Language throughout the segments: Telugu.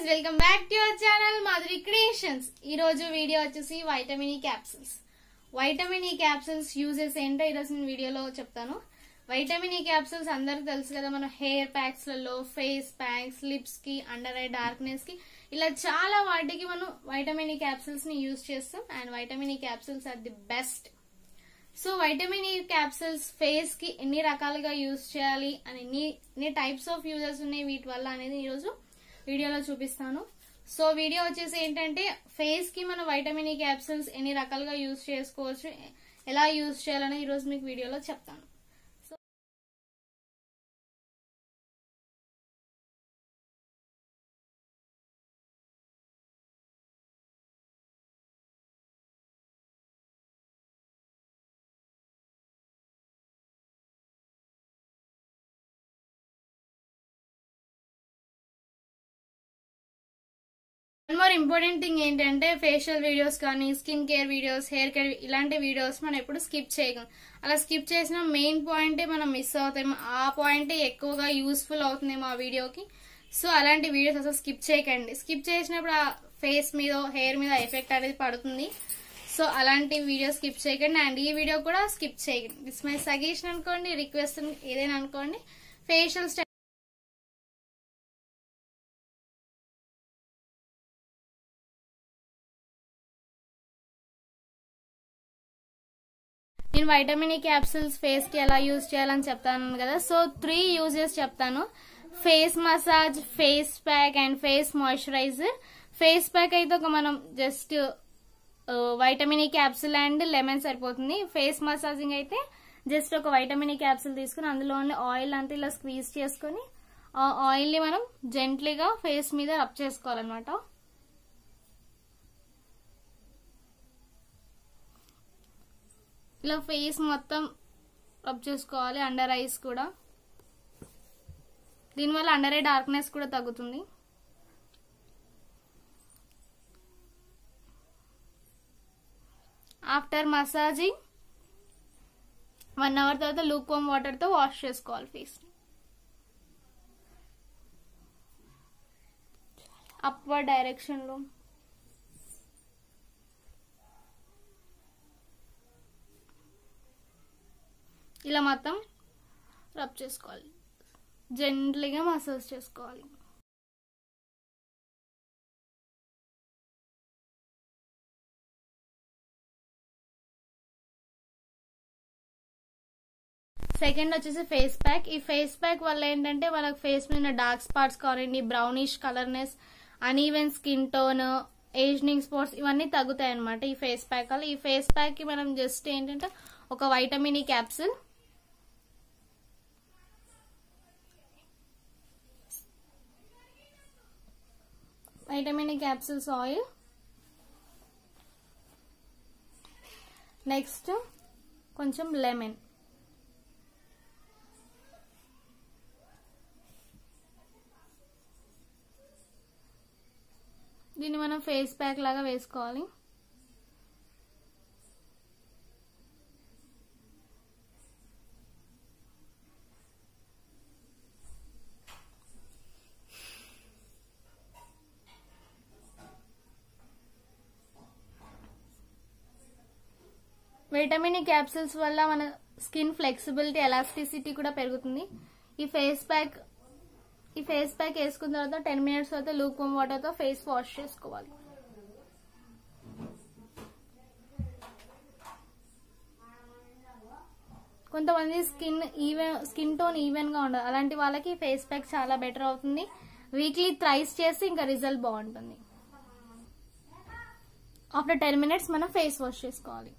guys welcome back to your channel Madhuri creations ఈ రోజు వీడియో వచ్చేసి vitamin E capsules vitamin E capsules uses ఏంటో ఈరోజు నేను వీడియోలో చెప్తాను వైటమిన్ ఈ క్యాప్సిల్స్ అందరికి తెలుసు కదా మనం హెయిర్ ప్యాక్స్ లలో ఫేస్ ప్యాక్స్ లిప్స్ కి అండర్ ఐ డార్క్నెస్ కి ఇలా చాలా వాటికి మనం వైటమిన్ ఈ క్యాప్సిల్స్ ని యూజ్ చేస్తాం and vitamin E capsules are the best so vitamin E capsules face కి ఎన్ని రకాలుగా యూజ్ చేయాలి అని ఎన్ని ఎన్ని టైప్స్ ఆఫ్ యూజెస్ ఉన్నాయి వీటి వల్ల అనేది ఈరోజు వీడియోలో చూపిస్తాను సో వీడియో వచ్చేసి ఏంటంటే ఫేస్ కి మన వైటమిన్ ఈ క్యాప్సిల్స్ ఎన్ని రకాలుగా యూజ్ చేసుకోవచ్చు ఎలా యూజ్ చేయాలని ఈరోజు మీకు వీడియోలో చెప్తాను so one more important thing ఏంటంటే ఫేషియల్ వీడియోస్ కానీ skin care videos hair care ఇలాంటి వీడియోస్ మనం ఎప్పుడు స్కిప్ చేయగలం అలా స్కిప్ చేసిన మెయిన్ పాయింటే మనం మిస్ అవుతాం ఆ పాయింటే ఎక్కువగా యూస్ఫుల్ అవుతుందేమో ఆ వీడియోకి సో అలాంటి వీడియోస్ అసలు స్కిప్ చేయకండి స్కిప్ చేసినప్పుడు ఆ ఫేస్ మీద హెయిర్ మీద ఎఫెక్ట్ అనేది పడుతుంది సో అలాంటి వీడియో స్కిప్ చేయకండి అండ్ ఈ వీడియో కూడా స్కిప్ చేయకండి దిస్ మై సజెషన్ అనుకోండి రిక్వెస్ట్ ఏదైనా అనుకోండి ఫేషియల్ స్టైల్ నేను వైటమిన్ ఈ క్యాప్సిల్స్ ఫేస్ కి ఎలా యూజ్ చేయాలని చెప్తాను కదా సో త్రీ యూజెస్ చెప్తాను face massage face pack and face moisturiser face pack అయితే ఒక మనం just vitamin E capsule and lemon సరిపోతుంది ఫేస్ మసాజింగ్ అయితే జస్ట్ ఒక వైటమిన్ ఈ క్యాప్సిల్ తీసుకుని అందులో ఆయిల్ అంతా ఇలా స్క్వీజ్ చేసుకుని ఆ ఆయిల్ ని మనం జెంట్లీగా ఫేస్ మీద రబ్ చేసుకోవాలన్నమాట ఇలా ఫేస్ మొత్తం రబ్ చేసుకోవాలి అండర్ ఐస్ కూడా దీనివల్ల అండర్ ఐ డార్క్నెస్ కూడా తగ్గుతుంది ఆఫ్టర్ మసాజింగ్ వన్ అవర్ తర్వాత లూక్ వామ్ వాటర్తో వాష్ చేసుకోవాలి ఫేస్ అప్వర్డ్ డైరెక్షన్లో ఇలా మొత్తం రబ్ చేసుకోవాలి జెంట్లీగా మసాజ్ చేసుకోవాలి సెకండ్ వచ్చేసి ఫేస్ ప్యాక్ ఈ ఫేస్ ప్యాక్ వల్ల ఏంటంటే మనకు ఫేస్ మీద డార్క్ స్పాట్స్ కానివ్వండి brownish colourness uneven skin tone ageing spots ఇవన్నీ తగ్గుతాయి అనమాట ఈ ఫేస్ ప్యాక్ వల్ల ఈ ఫేస్ ప్యాక్ కి మనం జస్ట్ ఏంటంటే ఒక vitamin E capsule vitamin capsules oil next కొంచెం లెమన్ దీన్ని మనం ఫేస్ ప్యాక్ లాగా వేసుకోవాలి విటమిన్ ఈ క్యాప్సిల్స్ వల్ల మన స్కిన్ ఫ్లెక్సిబిలిటీ ఎలాస్టిసిటీ కూడా పెరుగుతుంది ఈ ఫేస్ ప్యాక్ ఈ ఫేస్ ప్యాక్ వేసుకున్న తర్వాత టెన్ మినిట్స్ తర్వాత లూక్ వామ్ వాటర్ తో ఫేస్ వాష్ చేసుకోవాలి కొంతమంది skin even skin tone even గా ఉండదు అలాంటి వాళ్ళకి ఫేస్ ప్యాక్ చాలా బెటర్ అవుతుంది వీక్లీ థ్రైస్ చేసి ఇంకా రిజల్ట్ బాగుంటుంది ఆఫ్టర్ టెన్ మినిట్స్ మనం ఫేస్ వాష్ చేసుకోవాలి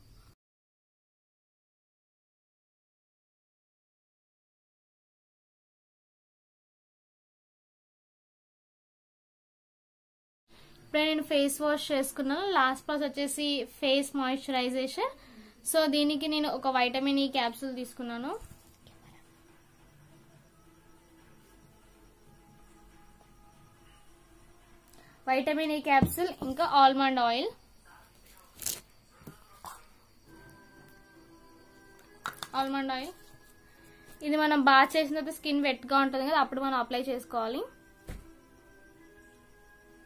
ఇప్పుడే నేను ఫేస్ వాష్ చేసుకున్నాను లాస్ట్ ప్రాసెస్ వచ్చేసి ఫేస్ మాయిశ్చరైజేషన్ సో దీనికి నేను ఒక వైటమిన్ ఈ క్యాప్సూల్ తీసుకున్నాను వైటమిన్ ఈ క్యాప్సూల్ ఇంకా ఆల్మండ్ ఆయిల్ ఆల్మండ్ ఆయిల్ ఇది మనం బాత్ చేసిన తర్వాత స్కిన్ వెట్ గా ఉంటుంది కదా అప్పుడు మనం అప్లై చేసుకోవాలి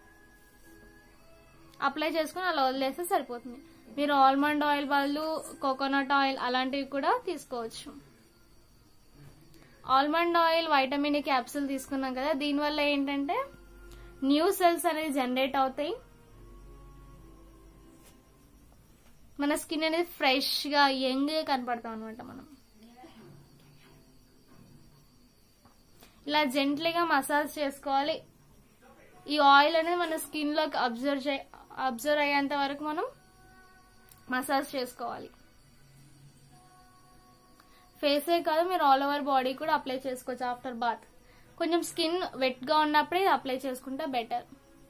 అప్లై చేసుకుని అలా వదిలేస్తే సరిపోతుంది మీరు ఆల్మండ్ ఆయిల్ బదులు కోకోనట్ ఆయిల్ అలాంటివి కూడా తీసుకోవచ్చు ఆల్మండ్ ఆయిల్ వైటమిన్ క్యాప్సూల్ తీసుకున్నాం కదా దీనివల్ల ఏంటంటే న్యూ సెల్స్ అనేది జనరేట్ అవుతాయి మన స్కిన్ అనేది ఫ్రెష్ గా యంగ్ గా కనపడతాం అనమాట మనం ఇలా జెంట్లీగా మసాజ్ చేసుకోవాలి ఈ ఆయిల్ అనేది మన స్కిన్ లోకి అబ్జర్వ్ అబ్జర్వ్ అయ్యేంత వరకు మనం మసాజ్ చేసుకోవాలి ఫేసే కాదు మీరు ఆల్ ఓవర్ బాడీ కూడా అప్లై చేసుకోవచ్చు ఆఫ్టర్ బాత్ కొంచెం స్కిన్ వెట్ గా ఉన్నప్పుడే ఇది అప్లై చేసుకుంటే better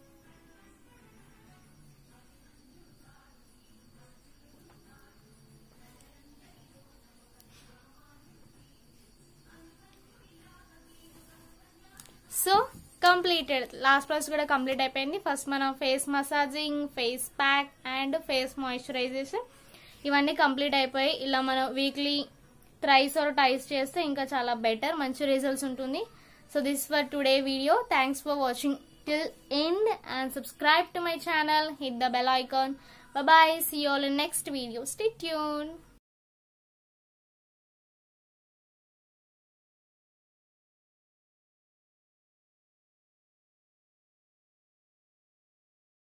so completed last process కూడా కంప్లీట్ అయిపోయింది ఫస్ట్ మనం face massaging face pack and face moisturisation ఇవన్నీ కంప్లీట్ అయిపోయి ఇలా మనం వీక్లీ థ్రైస్ ఆర్ టైస్ చేస్తే ఇంకా చాలా బెటర్ మంచి రిజల్ట్స్ ఉంటుంది so this for today video thanks for watching till end and subscribe to my channel hit the bell icon bye see all in next video stay tune